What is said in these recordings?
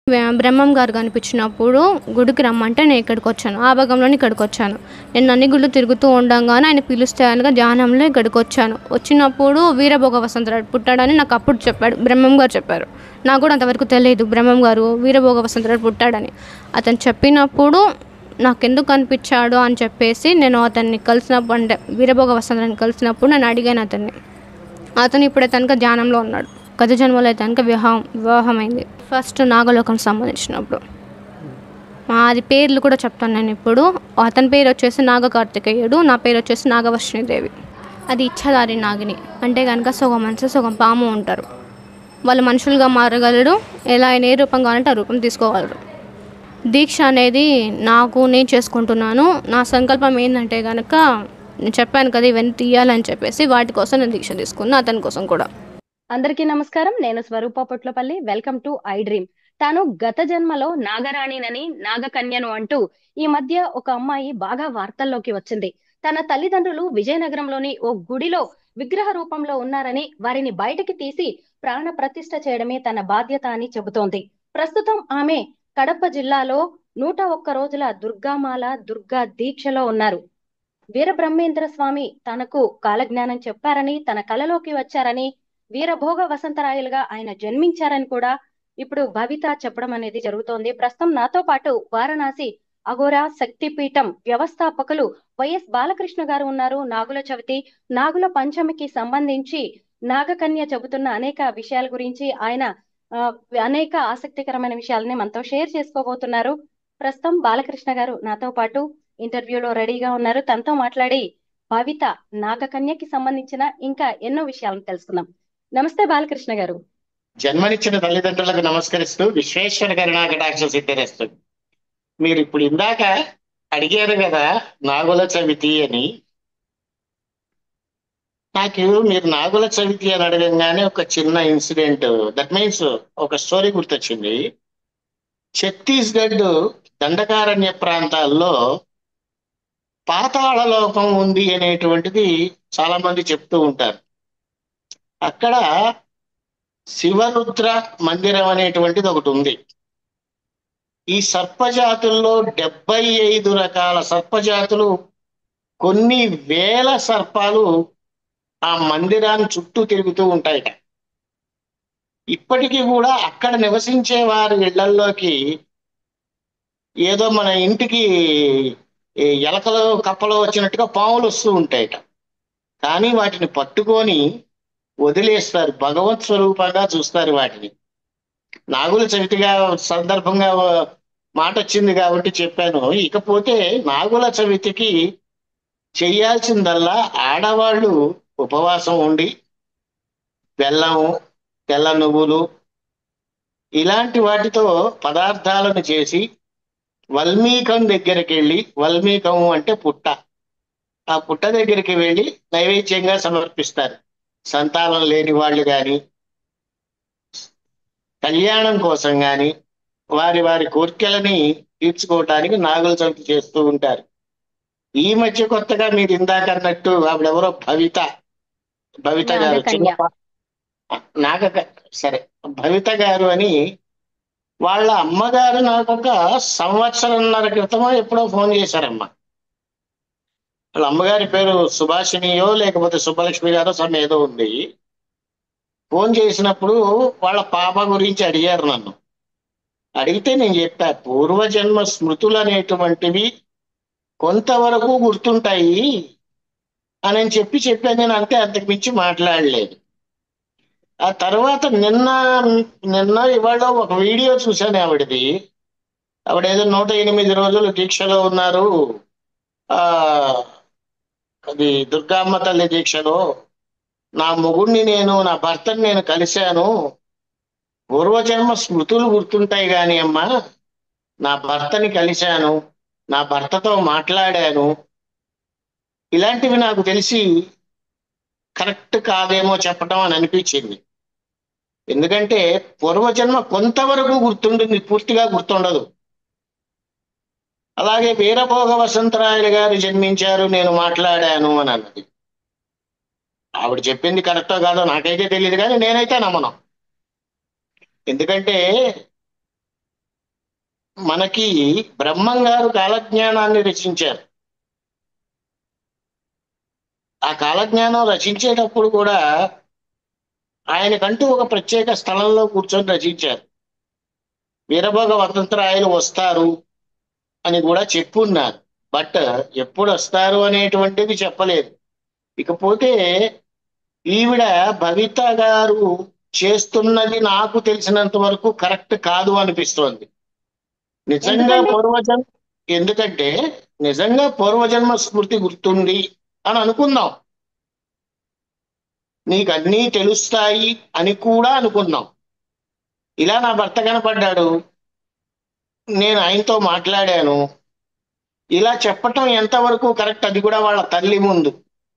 వ్య- బ్రహ్మం గారు కనిపించినప్పుడు గుడికి రమ్మంటే నేను ఇక్కడికి వచ్చాను ఆ భాగంలోనే ఇక్కడికి వచ్చాను నేను అన్ని గుళ్ళు తిరుగుతూ ఉండగానే ఆయన పిలుస్తే అనగా ధ్యానంలో ఇక్కడికి వచ్చాను వచ్చినప్పుడు వీరభోగ వసంతరాడు పుట్టాడని నాకు అప్పుడు చెప్పాడు బ్రహ్మం గారు చెప్పారు నాకు కూడా అంతవరకు తెలియదు బ్రహ్మం గారు వీరభోగ వసంతరాడు పుట్టాడని అతను చెప్పినప్పుడు నాకు ఎందుకు కనిపించాడు అని చెప్పేసి నేను అతన్ని కలిసినప్పుడు అంటే వీరభోగ వసంతరాన్ని కలిసినప్పుడు నేను అడిగాను అతన్ని అతను ఇప్పుడే తనక ధ్యానంలో ఉన్నాడు గత జన్మలో తనక వివాహం వివాహమైంది ఫస్ట్ నాగలోకం సంబంధించినప్పుడు అది పేర్లు కూడా చెప్తాను నేను ఇప్పుడు అతని పేరు వచ్చేసి నాగ కార్తికేయుడు నా పేరు వచ్చేసి నాగవర్షిణిదేవి అది ఇచ్చాదారి నాగిని అంటే కనుక సగం మనిషి సగం పాము ఉంటారు వాళ్ళు మనుషులుగా మారగలరు ఎలా అయినా ఏ రూపం కావాలంటే ఆ రూపం తీసుకోగలరు దీక్ష అనేది నాకు నేను చేసుకుంటున్నాను నా సంకల్పం ఏంటంటే కనుక నేను చెప్పాను కదా ఇవన్నీ తీయాలని చెప్పేసి వాటి కోసం నేను దీక్ష తీసుకున్నా అతని కోసం కూడా అందరికీ నమస్కారం నేను Swaroopa Potlapalli welcome to I dream తాను గత జన్మలో నాగరాణినని నాగకన్యను అంటూ ఈ మధ్య ఒక అమ్మాయి బాగా వార్తల్లోకి వచ్చింది తన తల్లిదండ్రులు విజయనగరంలోని ఓ గుడిలో విగ్రహ రూపంలో ఉన్నారని వారిని బయటికి తీసి ప్రాణ ప్రతిష్ఠ చేయడమే తన బాధ్యత అని చెబుతోంది ప్రస్తుతం ఆమె కడప జిల్లాలో నూట ఒక్క రోజుల దుర్గామాల దుర్గా దీక్షలో ఉన్నారు వీరబ్రహ్మేంద్ర స్వామి తనకు కాలజ్ఞానం చెప్పారని తన కలలోకి వచ్చారని వీరభోగ వసంతరాయలుగా ఆయన జన్మించారని కూడా ఇప్పుడు భవిత చెప్పడం అనేది జరుగుతోంది ప్రస్తుతం నాతో పాటు వారణాసి అఘోరా శక్తిపీఠం వ్యవస్థాపకులు వైఎస్ బాలకృష్ణ గారు ఉన్నారు నాగుల చవితి నాగుల పంచమికి సంబంధించి నాగకన్య చెబుతున్న అనేక విషయాల గురించి ఆయన ఆ, అనేక ఆసక్తికరమైన విషయాలని మనతో షేర్ చేసుకోబోతున్నారు ప్రస్తుతం బాలకృష్ణ గారు నాతో పాటు ఇంటర్వ్యూలో రెడీగా ఉన్నారు తనతో మాట్లాడి భవిత నాగకన్యకి సంబంధించిన ఇంకా ఎన్నో విషయాలను తెలుసుకుందాం నమస్తే బాలకృష్ణ గారు జన్మనిచ్చిన తల్లిదండ్రులకు నమస్కరిస్తూ విశ్వేశ్వర కరుణాకటాక్ష సిద్ధిరేస్తూ మీరు ఇప్పుడు ఇందాక అడిగారు కదా నాగుల చవితి అని నాకు మీరు నాగుల చవితి అని అడగంగానే ఒక చిన్న ఇన్సిడెంట్ దట్ మీన్స్ ఒక స్టోరీ గుర్తొచ్చింది ఛత్తీస్గఢ్ దండకారణ్య ప్రాంతాల్లో పాతాళ లోకం ఉంది అనేటువంటిది చాలా మంది చెప్తూ ఉంటారు అక్కడ శివరుద్ర మందిరం అనేటువంటిది ఒకటి ఉంది ఈ సర్పజాతుల్లో డెబ్బై ఐదు రకాల సర్పజాతులు కొన్ని వేల సర్పాలు ఆ మందిరాన్ని చుట్టూ తిరుగుతూ ఉంటాయట ఇప్పటికీ కూడా అక్కడ నివసించే వారి ఇళ్లల్లోకి ఏదో మన ఇంటికి ఈ ఎలకలు కప్పలు వచ్చినట్టుగా పాములు వస్తూ ఉంటాయట కానీ వాటిని పట్టుకొని వదిలేస్తారు భగవత్ స్వరూపంగా చూస్తారు వాటిని నాగుల చవితిగా సందర్భంగా మాట వచ్చింది కాబట్టి చెప్పాను ఇకపోతే నాగుల చవితికి చేయాల్సిందల్లా ఆడవాళ్ళు ఉపవాసం ఉండి బెల్లం తెల్ల నువ్వులు ఇలాంటి వాటితో పదార్థాలను చేసి వల్మీకం దగ్గరికి వెళ్ళి వల్మీకం అంటే పుట్ట ఆ పుట్ట దగ్గరికి వెళ్ళి నైవేద్యంగా సమర్పిస్తారు సంతానం లేని వాళ్ళు కానీ కళ్యాణం కోసం కానీ వారి వారి కోరికలని తీర్చుకోవటానికి నాగుల చవితి చేస్తూ ఉంటారు ఈ మధ్య కొత్తగా మీరు ఇందాక అన్నట్టు ఆవిడెవరో భవిత భవిత గారు నాగకన్య. చిన్న నాగ సరే భవిత గారు అని వాళ్ళ అమ్మగారు నాకు ఒక సంవత్సరంన్నర క్రితమో ఎప్పుడో ఫోన్ చేశారమ్మా వాళ్ళ అమ్మగారి పేరు సుభాషిణియో లేకపోతే సుబ్బలక్ష్మి గారో సమ్ ఏదో ఉంది ఫోన్ చేసినప్పుడు వాళ్ళ పాప గురించి అడిగారు నన్ను అడిగితే నేను చెప్పా పూర్వజన్మ స్మృతులు అనేటువంటివి కొంతవరకు గుర్తుంటాయి అని అని చెప్పి చెప్పాను నేను అంతే అంతకు మించి మాట్లాడలేదు ఆ తర్వాత నిన్న నిన్న ఇవాళ ఒక వీడియో చూశాను ఆవిడది ఆవిడ ఏదో నూట ఎనిమిది రోజులు దీక్షలో ఉన్నారు ఆ అది దుర్గామ్మ తల్లి దీక్షలో నా మొగుడిని నేను నా భర్తని నేను కలిశాను పూర్వజన్మ స్మృతులు గుర్తుంటాయి కానీ అమ్మా నా భర్తని కలిశాను నా భర్తతో మాట్లాడాను ఇలాంటివి నాకు తెలిసి కరెక్ట్ కాదేమో చెప్పడం అని అనిపించింది ఎందుకంటే పూర్వజన్మ కొంతవరకు గుర్తుంటుంది పూర్తిగా గుర్తుండదు అలాగే వీరభోగ వసంతరాయలు గారు జన్మించారు నేను మాట్లాడాను అని అన్నది ఆవిడ చెప్పింది కరెక్టో కాదో నాకైతే తెలియదు కానీ నేనైతే నమ్మను ఎందుకంటే మనకి బ్రహ్మం గారు కాలజ్ఞానాన్ని రచించారు ఆ కాలజ్ఞానం రచించేటప్పుడు కూడా ఆయనకంటూ ఒక ప్రత్యేక స్థలంలో కూర్చొని రచించారు వీరభోగ వతంత్రాయలు వస్తారు అని కూడా చెప్పున్నారు బట్ ఎప్పుడు వస్తారు అనేటువంటిది చెప్పలేదు ఇకపోతే ఈవిడ భవిత గారు చేస్తున్నది నాకు తెలిసినంత వరకు కరెక్ట్ కాదు అనిపిస్తోంది నిజంగా ఎందుకండి? పూర్వజన్మ ఎందుకంటే నిజంగా పూర్వజన్మ స్మృతి గుర్తుంది అని అనుకుందాం నీకు అన్నీ తెలుస్తాయి అని కూడా అనుకుందాం ఇలా నా భర్త కనపడ్డాడు నేను ఆయనతో మాట్లాడాను ఇలా చెప్పటం ఎంతవరకు కరెక్ట్ అది కూడా వాళ్ళ తల్లి ముందు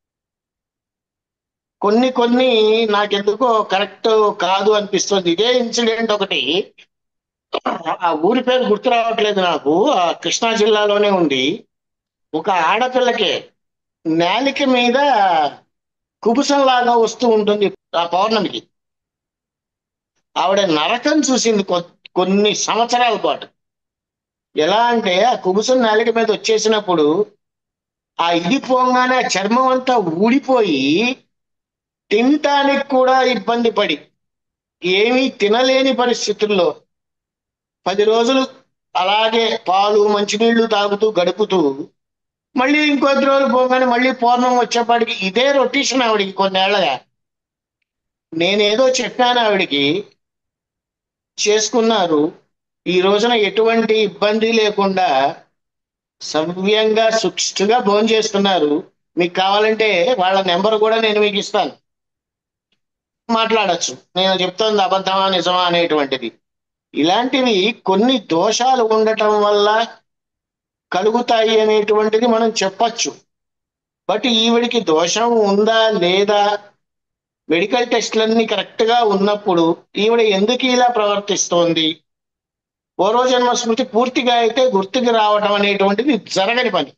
కొన్ని కొన్ని నాకెందుకో కరెక్ట్ కాదు అనిపిస్తుంది ఇదే ఇన్సిడెంట్ ఒకటి ఆ ఊరి పేరు గుర్తు రావట్లేదు నాకు ఆ కృష్ణా జిల్లాలోనే ఉంది ఒక ఆడపిల్లకే నేలిక మీద కుబుసంలాగా వస్తూ ఉంటుంది ఆ పౌర్ణమికి ఆవిడ నరకం చూసింది కొ- కొన్ని సంవత్సరాల పాటు ఎలా అంటే ఆ కుబుసం నేలిక మీద వచ్చేసినప్పుడు ఆ ఇది పోగానే ఆ చర్మం అంతా ఊడిపోయి తినటానికి కూడా ఇబ్బంది పడి ఏమీ తినలేని పరిస్థితుల్లో పది రోజులు అలాగే పాలు మంచినీళ్లు తాగుతూ గడుపుతూ మళ్ళీ ఇంకొద్ది రోజులు పోగానే మళ్ళీ పూర్ణం వచ్చేపాటికి ఇదే రొటేషన్ ఆవిడికి కొన్నేళ్లగా నేనేదో చెప్పాను ఆవిడికి చేసుకున్నారు ఈ రోజున ఎటువంటి ఇబ్బంది లేకుండా సవ్యంగా సుష్టుగా భోజనం చేస్తున్నారు మీకు కావాలంటే వాళ్ళ నెంబర్ కూడా నేను మీకు ఇస్తాను మాట్లాడచ్చు నేను చెప్తుంది అబద్ధమా నిజమా అనేటువంటిది ఇలాంటివి కొన్ని దోషాలు ఉండటం వల్ల కలుగుతాయి అనేటువంటిది మనం చెప్పచ్చు బట్ ఈవిడికి దోషం ఉందా లేదా మెడికల్ టెస్ట్లన్నీ కరెక్ట్ గా ఉన్నప్పుడు ఈవిడ ఎందుకు ఇలా ప్రవర్తిస్తోంది పూర్వజన్మ స్మృతి పూర్తిగా అయితే గుర్తుకు రావటం అనేటువంటిది జరగని పని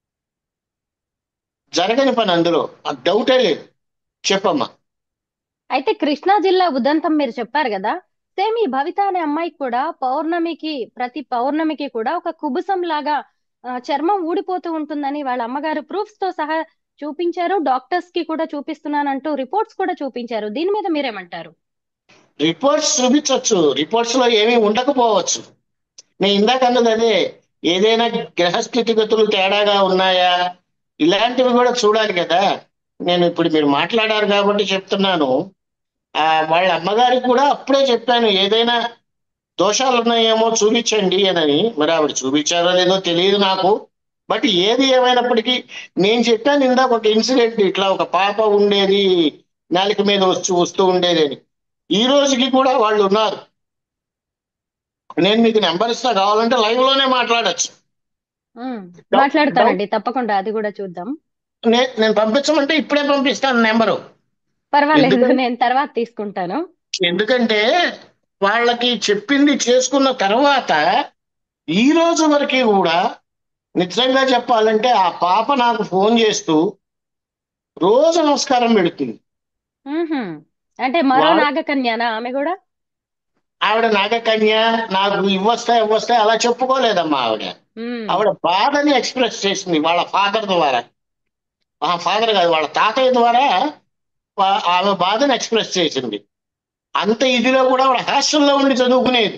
జరగని పని అందులో ఆ డౌటే లేదు చెప్పమ్మా అయితే కృష్ణా జిల్లా ఉదంతం మీరు చెప్పారు కదా సేమ్ ఈ భవిత అనే అమ్మాయికి కూడా పౌర్ణమికి ప్రతి పౌర్ణమికి కూడా ఒక కుబుసం లాగా ఆ, చర్మం ఊడిపోతూ ఉంటుందని వాళ్ళ అమ్మగారు ప్రూఫ్స్ తో సహా చూపించారు డాక్టర్స్ కి కూడా చూపిస్తున్నానంటూ రిపోర్ట్స్ కూడా చూపించారు దీని మీద మీరేమంటారు రిపోర్ట్స్ చూపించవచ్చు రిపోర్ట్స్ లో ఏమీ ఉండకపోవచ్చు నేను ఇందాక అన్నది అదే ఏదైనా గ్రహస్థితిగతులు తేడాగా ఉన్నాయా ఇలాంటివి కూడా చూడాలి కదా నేను ఇప్పుడు మీరు మాట్లాడారు కాబట్టి చెప్తున్నాను ఆ వాళ్ళ అమ్మగారికి కూడా అప్పుడే చెప్పాను ఏదైనా దోషాలు ఉన్నాయేమో చూపించండి అని మరి ఆవిడ చూపించారో లేదో తెలియదు నాకు బట్ ఏది ఏమైనప్పటికీ నేను చెప్పాను ఇందాక ఒక ఇన్సిడెంట్ ఇట్లా ఒక పాప ఉండేది నాలుక మీద వచ్చి వస్తూ ఉండేది అని ఈ రోజుకి కూడా వాళ్ళు ఉన్నారు నేను మీకు నెంబర్ ఇస్తా కావాలంటే లైవ్ లోనే మాట్లాడచ్చు ఉమ్, మాట్లాడతానండి తప్పకుండా అది కూడా చూద్దాం నే- నేను పంపించమంటే ఇప్పుడే పంపిస్తాను నెంబరు పర్వాలేదు ఎందుకంటే- నేను తర్వాత తీసుకుంటాను ఎందుకంటే వాళ్ళకి చెప్పింది చేసుకున్న తర్వాత ఈ రోజు వరకు కూడా నిజంగా చెప్పాలంటే ఆ పాప నాకు ఫోన్ చేస్తూ రోజు నమస్కారం పెడుతుంది ఉహుం. అంటే మరో వాళ్ళ- నాగకన్యానా ఆమె కూడా ఆవిడ నాగకన్య నాకు ఇవ్వస్తాయి ఇవ్వస్తాయి అలా చెప్పుకోలేదమ్మా ఆవిడ ఉమ్, ఆవిడ బాధని ఎక్స్ప్రెస్ చేసింది వాళ్ళ ఫాదర్ ద్వారా ఆ ఫాదర్ కాదు వాళ్ళ తాతయ్య ద్వారా వా- ఆమె బాధను ఎక్స్ప్రెస్ చేసింది అంత ఇదిలో కూడా ఆవిడ హాస్టల్లో ఉండి చదువుకునేది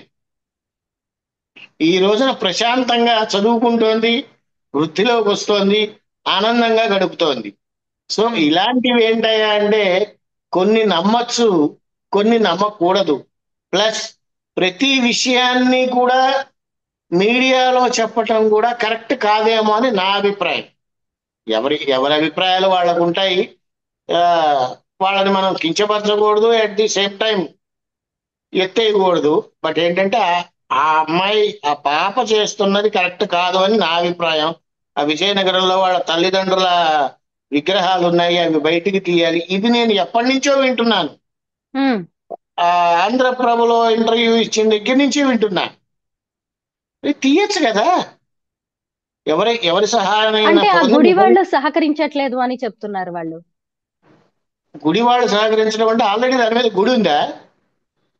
ఈ రోజున ప్రశాంతంగా చదువుకుంటోంది వృత్తిలోకి వస్తోంది ఆనందంగా గడుపుతోంది సో ఇలాంటివి ఏంటయ్యా అంటే కొన్ని నమ్మచ్చు కొన్ని నమ్మకూడదు ప్లస్ ప్రతి విషయాన్ని కూడా మీడియాలో చెప్పటం కూడా కరెక్ట్ కాదేమో అని నా అభిప్రాయం ఎవరి ఎవరి అభిప్రాయాలు వాళ్ళకు ఉంటాయి ఆ, వాళ్ళని మనం కించపరచకూడదు అట్ ది సేమ్ టైం ఎత్తేయకూడదు బట్ ఏంటంటే ఆ- ఆ అమ్మాయి ఆ పాప చేస్తున్నది కరెక్ట్ కాదు అని నా అభిప్రాయం ఆ విజయనగరంలో వాళ్ళ తల్లిదండ్రుల విగ్రహాలు ఉన్నాయి అవి బయటికి తీయాలి ఇది నేను ఎప్పటి నుంచో వింటున్నాను ఉమ్, ఆ ఆంధ్రప్రభలో ఇంటర్వ్యూ ఇచ్చిన దగ్గర నుంచి వింటున్నా ఇది తీయచ్చు కదా ఎవరి ఎవరి సహాయం అంటే ఆ గుడి వాళ్ళు సహకరించట్లేదు అని చెప్తున్నారు వాళ్ళు గుడి వాళ్ళు సహకరించడం అంటే ఆల్రెడీ దాని మీద గుడి ఉందా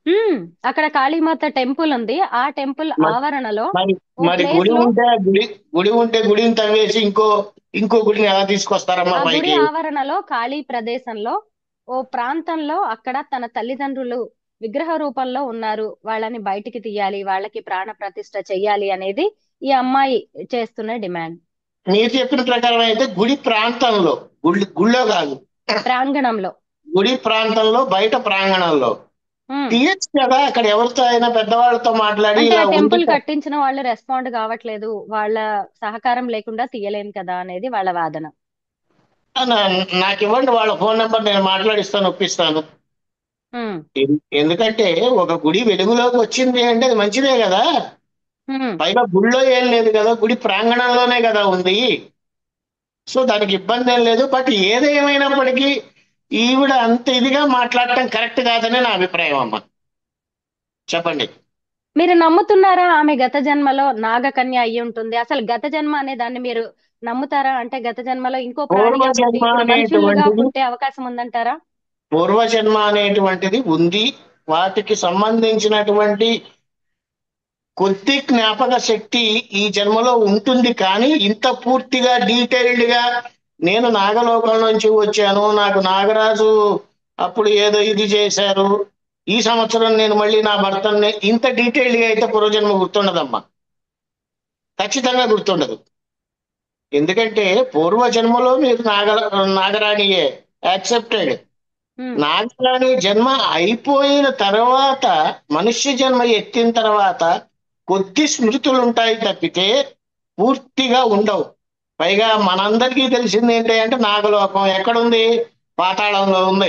ఉమ్, అక్కడ కాళీమాత టెంపుల్ ఉంది ఆ టెంపుల్ మరి ఆవరణలో మరి ఓ మరి ప్లేస్ గుడి లో ఉంటే ఆ గుడి గుడి ఉంటే గుడిని తవ్వేసి ఇంకో ఇంకో గుడిని ఎలా తీసుకొస్తారమ్మా ఆ గుడి పైకి ఆవరణలో ఖాళీ ప్రదేశంలో ఓ ప్రాంతంలో అక్కడ తన తల్లిదండ్రులు విగ్రహ రూపంలో ఉన్నారు వాళ్ళని బయటికి తీయాలి వాళ్ళకి ప్రాణ ప్రతిష్ఠ చెయ్యాలి అనేది ఈ అమ్మాయి చేస్తున్న డిమాండ్ మీరు చెప్పిన ప్రకారం అయితే గుడి ప్రాంతంలో గుడి గుళ్ళో కాదు ప్రాంగణంలో గుడి ప్రాంతంలో బయట ప్రాంగణంలో ఉమ్. తీయచ్చు కదా అక్కడ ఎవరితో అయినా పెద్దవాళ్ళతో మాట్లాడి అంటే ఇలా ఆ ఉంది టెంపుల్ కదా. కట్టించిన వాళ్ళు రెస్పాండ్ కావట్లేదు వాళ్ళ సహకారం లేకుండా తీయలేం కదా అనేది వాళ్ళ వాదన నా- నాకు ఇవ్వండి వాళ్ళ ఫోన్ నెంబర్ నేను మాట్లాడిస్తాను ఒప్పిస్తాను ఉమ్, ఎన్- ఎందుకంటే ఒక గుడి వెలుగులోకి వచ్చింది అంటే అది మంచిదే కదా ఉమ్, పైగా గుడిలో ఏం లేదు కదా గుడి ప్రాంగణంలోనే కదా ఉంది సో దానికి ఇబ్బంది ఏం లేదు బట్ ఏదేమైనప్పటికీ ఈవిడ అంత ఇదిగా మాట్లాడటం కరెక్ట్ కాదని నా అభిప్రాయం అమ్మ చెప్పండి మీరు నమ్ముతున్నారా ఆమె గత జన్మలో నాగకన్య అయి ఉంటుంది అసలు గత జన్మ అనే దాన్ని మీరు నమ్ముతారా అంటే గత జన్మలో ఇంకో ప్రాణిగా పుట్టి పూర్వజన్మ ఇప్పుడు మనుషులుగా అనేటువంటిది పుట్టే అవకాశం ఉందంటారా పూర్వజన్మ అనేటువంటిది ఉంది వాటికి సంబంధించినటువంటి కొద్ది జ్ఞాపక శక్తి ఈ జన్మలో ఉంటుంది కానీ ఇంత పూర్తిగా డీటెయిల్డ్ గా నేను నాగలోకం నుంచి వచ్చాను నాకు నాగరాజు అప్పుడు ఏదో ఇది చేశారు ఈ సంవత్సరం నేను మళ్ళీ నా భర్తని ఇంత డీటెయిల్డ్ గా అయితే పూర్వజన్మ గుర్తుండదమ్మా ఖచ్చితంగా గుర్తుండదు ఎందుకంటే పూర్వజన్మలో మీరు నాగ నాగరాణియే యాక్సెప్టెడ్ ఉమ్, నాగరాణి జన్మ అయిపోయిన తర్వాత మనుష్య జన్మ ఎత్తిన తర్వాత కొద్ది స్మృతులు ఉంటాయి తప్పితే పూర్తిగా ఉండవు పైగా మనందరికీ తెలిసింది ఏంటి అంటే నాగలోకం ఎక్కడుంది పాతాళంలో ఉంది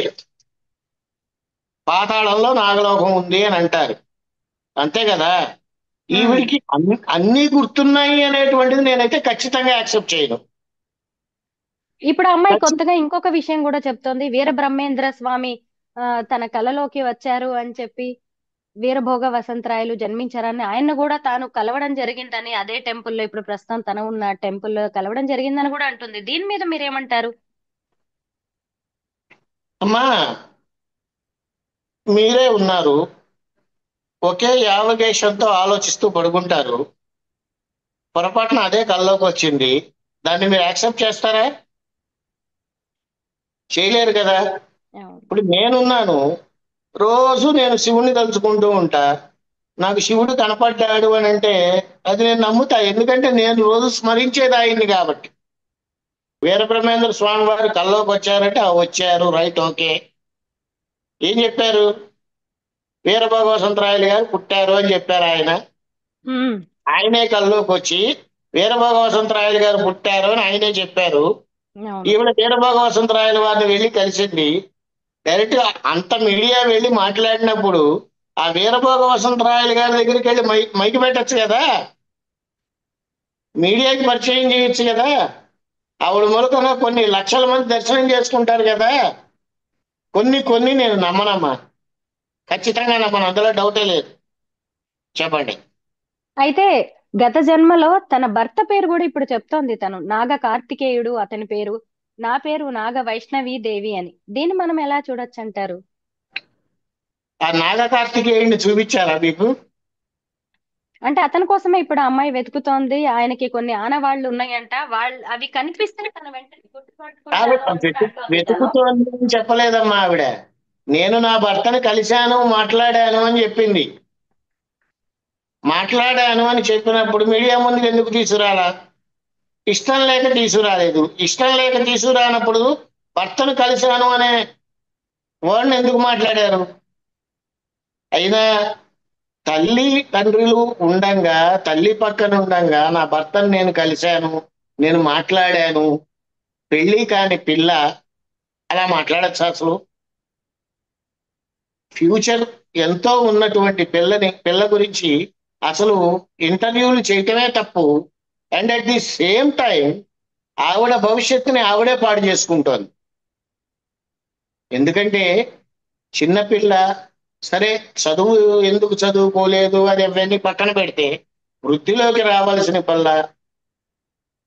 పాతాళంలో నాగలోకం ఉంది అని అంటారు అంతే కదా ఈవిడికి అన్ని అన్ని గుర్తున్నాయి అనేటువంటిది నేనైతే ఖచ్చితంగా యాక్సెప్ట్ చేయను ఇప్పుడు ఆ అమ్మాయి ఖచ్చి- కొత్తగా ఇంకొక విషయం కూడా చెప్తోంది వీర బ్రహ్మేంద్ర స్వామి ఆ, తన కలలోకి వచ్చారు అని చెప్పి వీరభోగ వసంతరాయలు జన్మించారని ఆయన్ను కూడా తాను కలవడం జరిగిందని అదే టెంపుల్లో ఇప్పుడు ప్రస్తుతం తన ఉన్న టెంపుల్లో కలవడం జరిగిందని కూడా అంటుంది దీని మీద మీరేమంటారు అమ్మా మీరే ఉన్నారు ఒకే యావగేషంతో ఆలోచిస్తూ పడుకుంటారు పొరపాటున అదే కల్లోకి వచ్చింది దాన్ని మీరు యాక్సెప్ట్ చేస్తారా చేయలేరు కదా అవును. ఇప్పుడు నేనున్నాను రోజు నేను శివుణ్ణి తలుచుకుంటూ ఉంటా నాకు శివుడు కనపడ్డాడు అని అంటే అది నేను నమ్ముతా ఎందుకంటే నేను రోజు స్మరించేది ఆయన్ని కాబట్టి వీరబ్రహ్మేంద్ర స్వామి వారు కల్లోకి వచ్చారంటే ఆ వచ్చారు రైట్ ఓకే ఏం చెప్పారు వీరభగవసంతరాయలు గారు పుట్టారు అని చెప్పారు ఆయన ఉమ్, ఆయనే కల్లోకి వచ్చి వీరభగవసంతరాయలు గారు పుట్టారు అని ఆయనే చెప్పారు అవును. ఈవిడ వీరభగవసంతరాయలు వారిని వెళ్ళి కలిసింది డైరెక్ట్ గా అంత మీడియా వెళ్ళి మాట్లాడినప్పుడు ఆ వీరభోగ వసంతరాయలు గారి దగ్గరికి వెళ్ళి మై మైకి పెట్టచ్చు కదా మీడియాకి పరిచయం చేయొచ్చు కదా ఆవిడ మూలకంగా కొన్ని లక్షల మంది దర్శనం చేసుకుంటారు కదా కొన్ని కొన్ని నేను నమ్మనమ్మా ఖచ్చితంగా నమ్మను అందులో డౌటే లేదు చెప్పండి అయితే గత జన్మలో తన భర్త పేరు కూడా ఇప్పుడు చెప్తోంది తను నాగ కార్తికేయుడు అతని పేరు నా పేరు నాగ వైష్ణవి దేవి అని దీన్ని మనం ఎలా చూడొచ్చు అంటారు ఆ నాగ కార్తికేయుడిని చూపించారా మీకు అంటే అతని కోసమే ఇప్పుడు ఆ అమ్మాయి వెతుకుతోంది ఆయనకి కొన్ని ఆనవాళ్లు ఉన్నాయంట వాళ్ళు అవి కనిపిస్తే తన వెంటనే గుర్తుపట్టుకుంటారు ఆవిడ అని కూడా వెతు- అంటోంది తను. వెతుకుతోంది అని చెప్పలేదమ్మా ఆవిడ నేను నా భర్తను కలిశాను మాట్లాడాను అని చెప్పింది మాట్లాడాను అని చెప్పినప్పుడు మీడియా ముందుకు ఎందుకు తీసుకురాలా ఇష్టం లేక తీసుకురాలేదు ఇష్టం లేక తీసుకురానప్పుడు భర్తను కలిశాను అనే వర్డ్ని ఎందుకు మాట్లాడారు అయినా తల్లి తండ్రులు ఉండంగా తల్లి పక్కన ఉండంగా నా భర్తను నేను కలిశాను నేను మాట్లాడాను పెళ్లి కాని పిల్ల అలా మాట్లాడచ్చు అసలు ఫ్యూచర్ ఎంతో ఉన్నటువంటి పిల్లని పిల్ల గురించి అసలు ఇంటర్వ్యూలు చేయటమే తప్పు and at the same time ఆవిడ భవిష్యత్తుని ఆవిడే పాడు చేసుకుంటోంది ఎందుకంటే చిన్నపిల్ల సరే చదువు ఎందుకు చదువుకోలేదు అని అవన్నీ పక్కన పెడితే వృద్ధిలోకి రావాల్సిన పిల్ల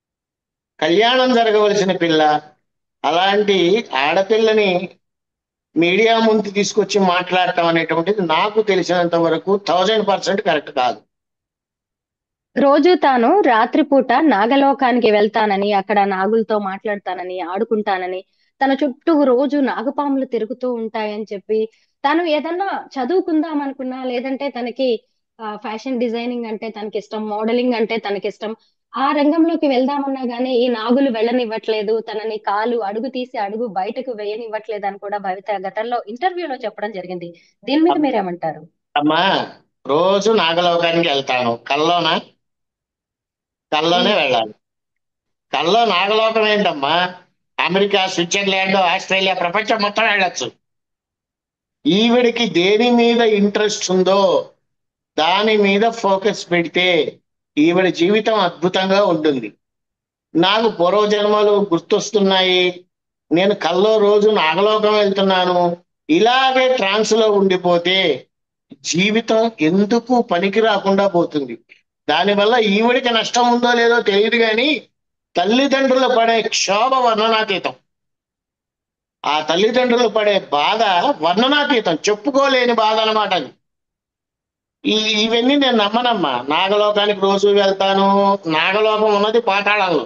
కళ్యాణం జరగవలసిన పిల్ల అలాంటి ఆడపిల్లని మీడియా ముందు తీసుకొచ్చి మాట్లాడటం అనేటువంటిది నాకు తెలిసినంత వరకు థౌజండ్ పర్సెంట్ కరెక్ట్ కాదు రోజు తాను రాత్రిపూట నాగలోకానికి వెళ్తానని అక్కడ నాగులతో మాట్లాడతానని ఆడుకుంటానని తన చుట్టూ రోజు నాగపాములు తిరుగుతూ ఉంటాయని చెప్పి తను ఏదన్నా చదువుకుందాం అనుకున్నా లేదంటే తనకి ఫ్యాషన్ డిజైనింగ్ అంటే తనకి ఇష్టం మోడలింగ్ అంటే తనకి ఇష్టం ఆ రంగంలోకి వెళ్దామన్నా గానీ ఈ నాగులు వెళ్ళనివ్వట్లేదు తనని కాలు అడుగు తీసి అడుగు బయటకు వేయనివ్వట్లేదు అని కూడా భవిత గతంలో ఇంటర్వ్యూలో చెప్పడం జరిగింది దీని మీద మీరేమంటారు అమ్మా రోజు నాగలోకానికి వెళ్తాను కల్లోనా కల్లోనే వెళ్ళాలి కల్లో నాగలోకం ఏంటమ్మా అమెరికా స్విట్జర్లాండ్ ఆస్ట్రేలియా ప్రపంచం మొత్తం వెళ్ళొచ్చు ఈవిడికి దేని మీద ఇంట్రెస్ట్ ఉందో దాని మీద ఫోకస్ పెడితే ఈవిడ జీవితం అద్భుతంగా ఉంటుంది నాకు పూర్వజన్మలు గుర్తొస్తున్నాయి నేను కల్లో రోజు నాగలోకం వెళ్తున్నాను ఇలాగే ట్రాన్స్ లో ఉండిపోతే జీవితం ఎందుకు పనికి రాకుండా పోతుంది దానివల్ల ఈవిడికి నష్టం ఉందో లేదో తెలియదు కానీ తల్లిదండ్రులు పడే క్షోభ వర్ణనాతీతం ఆ తల్లిదండ్రులు పడే బాధ వర్ణనాతీతం చెప్పుకోలేని బాధ అన్నమాట అది ఈ ఇవన్నీ నేను నమ్మనమ్మా నాగలోకానికి రోజు వెళ్తాను నాగలోకం ఉన్నది పాతాళంలో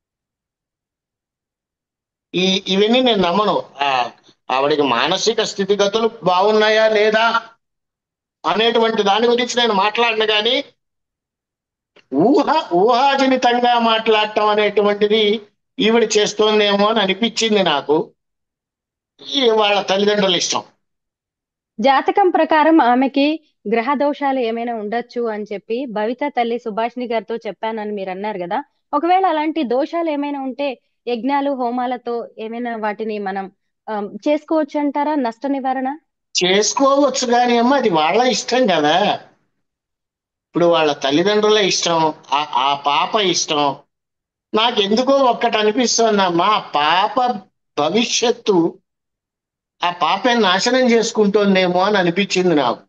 ఈ ఇవన్నీ నేను నమ్మను ఆ ఆవిడకి మానసిక స్థితిగతులు బాగున్నాయా లేదా అనేటువంటి దాని గురించి నేను మాట్లాడను కానీ ఊహ ఊహాజనితంగా మాట్లాడటం అనేటువంటిది ఈవిడ చేస్తోందేమో అని అనిపించింది నాకు ఈ వాళ్ళ తల్లిదండ్రుల ఇష్టం జాతకం ప్రకారం ఆమెకి గ్రహ దోషాలు ఏమైనా ఉండొచ్చు అని చెప్పి భవిత తల్లి సుభాషిణి గారితో చెప్పానని మీరు అన్నారు కదా ఒకవేళ అలాంటి దోషాలు ఏమైనా ఉంటే యజ్ఞాలు హోమాలతో ఏమైనా వాటిని మనం ఆ, చేసుకోవచ్చు అంటారా నష్ట నివారణ చేసుకోవచ్చు కానీ అమ్మ అది వాళ్ళ ఇష్టం కదా ఇప్పుడు వాళ్ళ తల్లిదండ్రుల ఇష్టం ఆ ఆ పాప ఇష్టం నాకెందుకో ఒక్కటి అనిపిస్తుందమ్మా ఆ పాప భవిష్యత్తు ఆ పాప నాశనం చేసుకుంటోందేమో అని అనిపించింది నాకు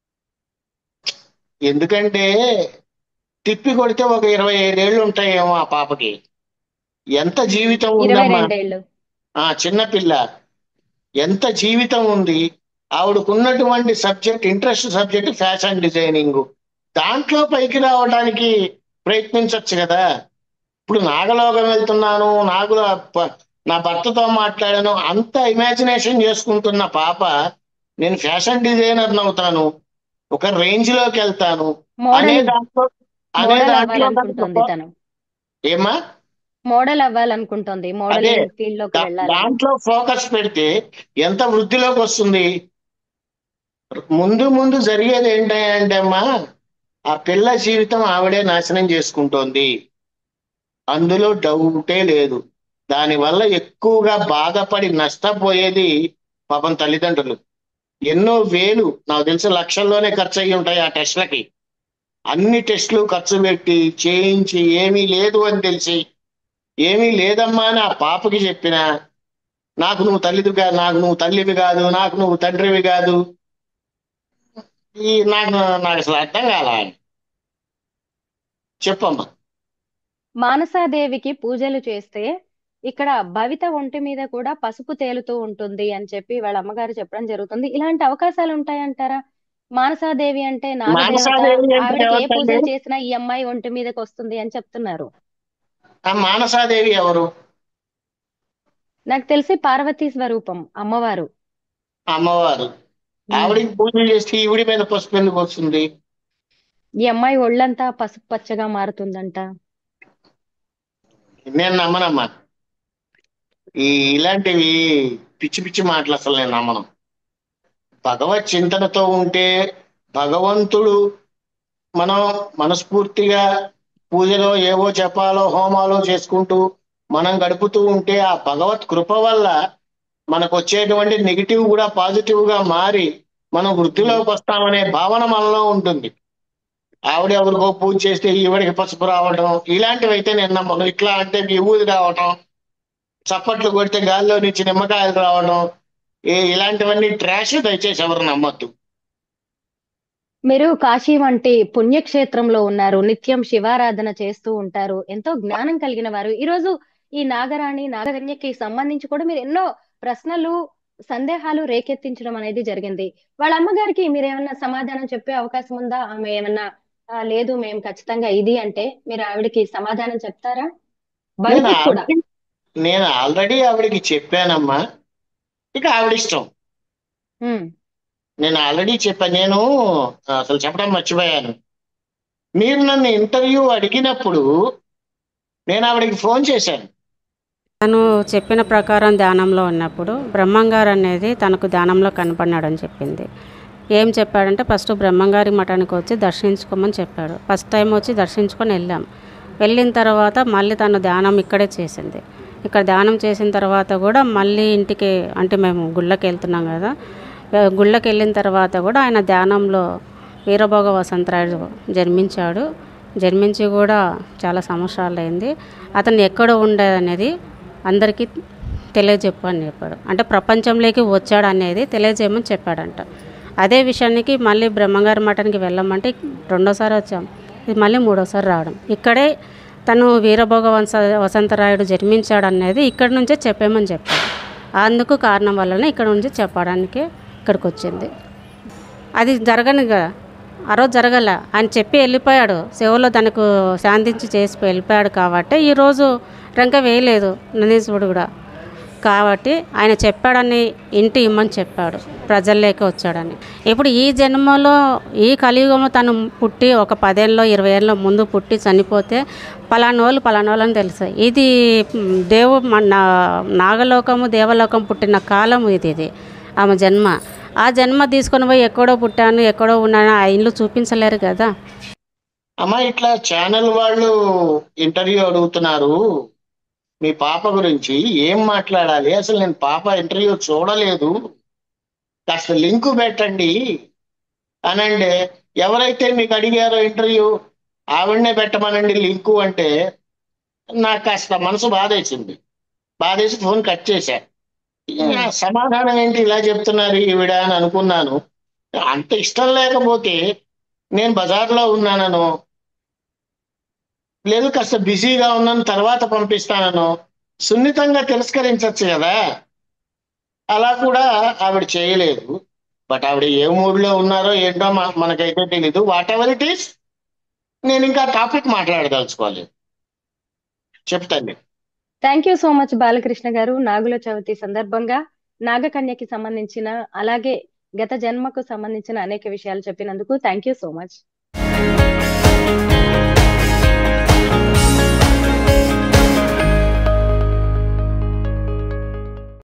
ఎందుకంటే తిప్పి కొడితే ఒక ఇరవై ఐదేళ్ళు ఉంటాయేమో ఆ పాపకి ఎంత జీవితం ఇరవై ఉందమ్మా రెండేళ్లు ఆ చిన్నపిల్ల ఎంత జీవితం ఉంది ఆవిడకున్నటువంటి subject interest subject fashion designing దాంట్లో పైకి రావడానికి ప్రయత్నించవచ్చు కదా ఇప్పుడు నాగలోకం వెళ్తున్నాను నాగుల ప- నా భర్తతో మాట్లాడాను అంత ఇమాజినేషన్ చేసుకుంటున్న పాప నేను ఫ్యాషన్ డిజైనర్ అవుతాను ఒక రేంజ్ లోకి వెళ్తాను అనే మోడల్ దాంట్లో అనే మోడల్ దాంట్లో అవ్వాలనుకుంటోంది నాకు తను ఏమా మోడల్ అవ్వాలనుకుంటోంది అదే మోడలింగ్ ఫీల్డ్ లోకి దా- వెళ్ళాలని దాంట్లో ఫోకస్ పెడితే ఎంత వృద్ధిలోకి వస్తుంది ముందు ముందు జరిగేది ఏంటంటే అమ్మా ఆ పిల్ల జీవితం ఆవిడే నాశనం చేసుకుంటోంది అందులో డౌటే లేదు దానివల్ల ఎక్కువగా బాధపడి నష్టపోయేది పాపం తల్లిదండ్రులు ఎన్నో వేలు నాకు తెలిసి లక్షల్లోనే ఖర్చు అయ్యి ఉంటాయి ఆ టెస్ట్లకి అన్ని టెస్టులు ఖర్చు పెట్టి చేయించి ఏమీ లేదు అని తెలిసి ఏమీ లేదమ్మా అని ఆ పాపకి చెప్పిన నాకు నువ్వు తల్లిది కాదు నాకు నువ్వు తల్లివి కాదు నాకు నువ్వు తండ్రివి కాదు ఈ నాకు నాకు అసలు అర్థం కాల చెప్పమ్మా మానసాదేవికి పూజలు చేస్తే ఇక్కడ భవిత ఒంటి మీద కూడా పసుపు తేలుతూ ఉంటుంది అని చెప్పి వాళ్ళ అమ్మగారు చెప్పడం జరుగుతుంది ఇలాంటి అవకాశాలు ఉంటాయంటారా మానసాదేవి అంటే నాగదేవత మానసాదేవి అంటే ఆవిడకి ఏ ఎవరికండి పూజలు చేసినా ఈ అమ్మాయి ఒంటి మీదకి వస్తుంది అని చెప్తున్నారు ఆ మానసాదేవి ఎవరు నాకు తెలిసి పార్వతీ స్వరూపం అమ్మవారు అమ్మవారు ఉమ్. ఆవిడికి పూజలు చేస్తే ఈవిడి మీద పసుపు ఎందుకు వస్తుంది ఈ అమ్మాయి ఒళ్ళంతా పసుపు పచ్చగా మారుతుందంట నేను నమ్మనమ్మా ఈ ఇలాంటివి పిచ్చి పిచ్చి మాటలు అసలు నేను నమ్మను భగవత్ చింతనతో ఉంటే భగవంతుడు మనం మనస్ఫూర్తిగా పూజలో ఏవో జపాలో హోమాలో చేసుకుంటూ మనం గడుపుతూ ఉంటే ఆ భగవత్ కృప వల్ల మనకు వచ్చేటువంటి నెగిటివ్ కూడా పాజిటివ్ గా మారి మనం వృద్ధిలోకి వస్తామనే భావన మనలో ఉంటుంది ఆవిడ ఎవరికో పూజ చేస్తే ఈవిడికి పసుపు రావడం ఇలాంటివి అయితే నేను నమ్మను ఇట్లా అంటే విభూది రావడం చప్పట్లు కొడితే గాల్లో నుంచి నిమ్మకాయలు రావడం ఏ ఇలాంటివన్నీ ట్రాష్ దయచేసి ఎవరు నమ్మొద్దు మీరు కాశీ వంటి పుణ్యక్షేత్రంలో ఉన్నారు నిత్యం శివారాధన చేస్తూ ఉంటారు ఎంతో జ్ఞానం కలిగిన వారు ఈ రోజు ఈ నాగరాణి నాగకన్యకి సంబంధించి కూడా మీరు ఎన్నో ప్రశ్నలు సందేహాలు రేకెత్తించడం అనేది జరిగింది వాళ్ళ అమ్మగారికి మీరు ఏమన్నా సమాధానం చెప్పే అవకాశం ఉందా ఆమె ఏమన్నా "ఆ, లేదు మేము ఖచ్చితంగా ఇది అంటే మీరు ఆవిడకి సమాధానం చెప్తారా నేను భవిష్యత్ కూడా ఆల్రెడీ నేను ఆల్రెడీ ఆవిడకి చెప్పానమ్మా ఇక ఆవిడ ఇష్టం ఉమ్, నేను ఆల్రెడీ చెప్పాను నేను అసలు చెప్పడం మర్చిపోయాను మీరు నన్ను ఇంటర్వ్యూ అడిగినప్పుడు నేను ఆవిడకి ఫోన్ చేశాను తను చెప్పిన ప్రకారం ధ్యానంలో ఉన్నప్పుడు బ్రహ్మంగారు అనేది తనకు ధ్యానంలో కనపడినాడని చెప్పింది ఏం చెప్పాడంటే ఫస్ట్ బ్రహ్మంగారి మఠానికి వచ్చి దర్శించుకోమని చెప్పాడు ఫస్ట్ టైం వచ్చి దర్శించుకొని వెళ్ళాం వెళ్ళిన తర్వాత మళ్ళీ తను ధ్యానం ఇక్కడే చేసింది ఇక్కడ ధ్యానం చేసిన తర్వాత కూడా మళ్ళీ ఇంటికి అంటే మేము గుళ్ళకి వెళ్తున్నాం కదా ఆ, గుళ్ళకి వెళ్ళిన తర్వాత కూడా ఆయన ధ్యానంలో వీరభోగ వసంతరాయుడు జన్మించాడు జన్మించి కూడా చాలా సంవత్సరాలు అయింది అతను ఎక్కడ ఉండేదనేది అందరికీ తెలియజెప్పు అని చెప్పాడు అంటే ప్రపంచంలోకి వచ్చాడు అనేది తెలియజేయమని చెప్పాడంట అదే విషయానికి మళ్ళీ బ్రహ్మంగారి మఠానికి వెళ్ళమంటే రెండోసారి వచ్చాం ఇది మళ్ళీ మూడోసారి రావడం ఇక్కడే తను వీరభోగ వంశ వసంతరాయుడు జన్మించాడు అనేది ఇక్కడి నుంచే చెప్పేమని చెప్పాడు అందుకు కారణం వల్లనే ఇక్కడ నుంచి చెప్పడానికి ఇక్కడికి వచ్చింది అది జరగని కదా ఆ రోజు జరగల ఆయన చెప్పి వెళ్ళిపోయాడు సేవలో తనకు శాంతించి చేసి వెళ్ళిపోయాడు కాబట్టి ఈరోజు రంక వేయలేదు నందీశ్వరుడు కూడా కాబట్టి ఆయన చెప్పాడని ఇంటి ఇమ్మని చెప్పాడు ప్రజల్లోకి వచ్చాడని ఇప్పుడు ఈ జన్మలో ఈ కలియుగంలో తను పుట్టి ఒక పదేళ్ళలో ఇరవై ఏళ్ళలో ముందు పుట్టి చనిపోతే పలానోళ్ళు పలానోళ్ళు అని తెలుసు ఇది మ్, దేవు మన నాగలోకము దేవలోకం పుట్టిన కాలం ఇది ఇది ఆమె జన్మ ఆ జన్మ తీసుకొని పోయి ఎక్కడో పుట్టాను ఎక్కడో ఉన్నాను ఆ ఇల్లు చూపించలేరు కదా అమ్మా ఇట్లా ఛానల్ వాళ్ళు ఇంటర్వ్యూ అడుగుతున్నారు మీ పాప గురించి ఏం మాట్లాడాలి అసలు నేను పాప ఇంటర్వ్యూ చూడలేదు కాస్త లింకు పెట్టండి అనండి ఎవరైతే మీకు అడిగారో ఇంటర్వ్యూ ఆవిడనే పెట్టమనండి లింకు అంటే నాకు కాస్త మనసు బాధేసింది బాధేసి ఫోన్ కట్ చేశా ఇక సమాధానం ఏంటి ఇలా చెప్తున్నారు ఈవిడ అని అనుకున్నాను అంత ఇష్టం లేకపోతే నేను బజార్లో ఉన్నానను లేదు కాస్త బిజీగా ఉన్నాను తర్వాత పంపిస్తానను సున్నితంగా తిరస్కరించవచ్చు కదా అలా కూడా ఆవిడ చేయలేదు బట్ ఆవిడ ఏ మూడ్లో ఉన్నారో ఏంటో మ- మనకైతే తెలీదు వాట్ ఎవర్ ఇట్ ఈస్ నేను ఇంకా టాపిక్ మాట్లాడదలుచుకోలేదు చెప్తాను thank you so much Balakrishna గారు నాగుల చవితి సందర్భంగా నాగకన్యకి సంబంధించిన అలాగే గత జన్మకు సంబంధించిన అనేక విషయాలు చెప్పినందుకు థ్యాంక్ యూ సో మచ్